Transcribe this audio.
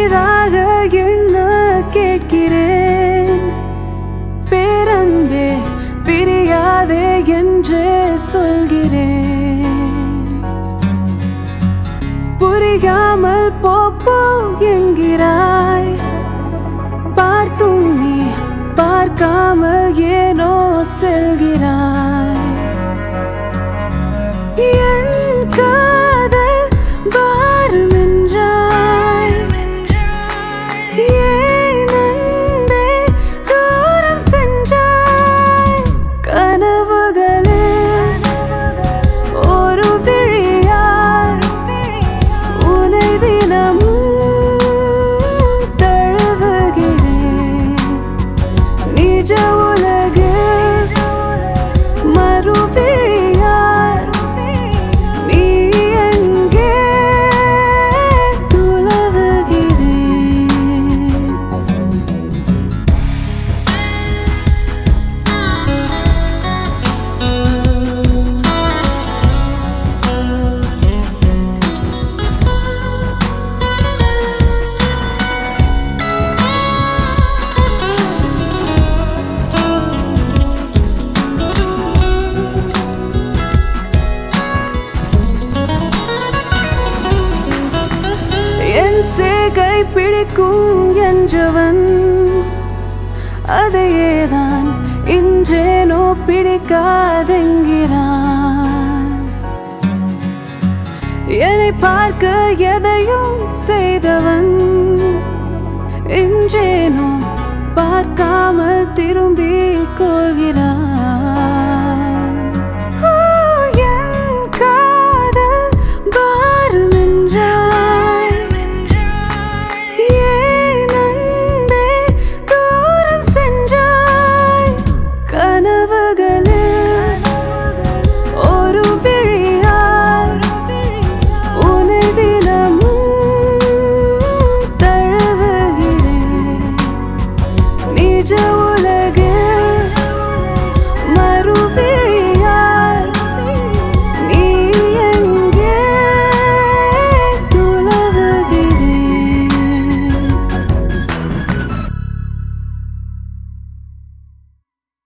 புதிதாக என்ன கேட்கிறேன் பேரன்பே பிரியாதே என்று சொல்கிறேன் புரியாமல் போப்போ என்கிறாய் பார்த்தும் நீ பார்க்காமல் ஏனோ செல்கிறாய் என் காதல் பாரம் என்றாய் ஏன் அன்பே தூரம் சென்றாய் கனவுகளில் ஒரு விழியார் உனை தினமும் தழுவுகிறேன் நிஜ உலகில் மறுவிழியார் நீ எங்கே துலவுகிறேன் என் சேகை பிடிக்கும் என்றவன் அதையேதான் இன்றேனோ பிடிக்காதெங்கிறான் என்னை பார்க்க எதையும் செய்தவன் இன்றேனோ பார்க்காமல் திரும்பி கொள்கிறான்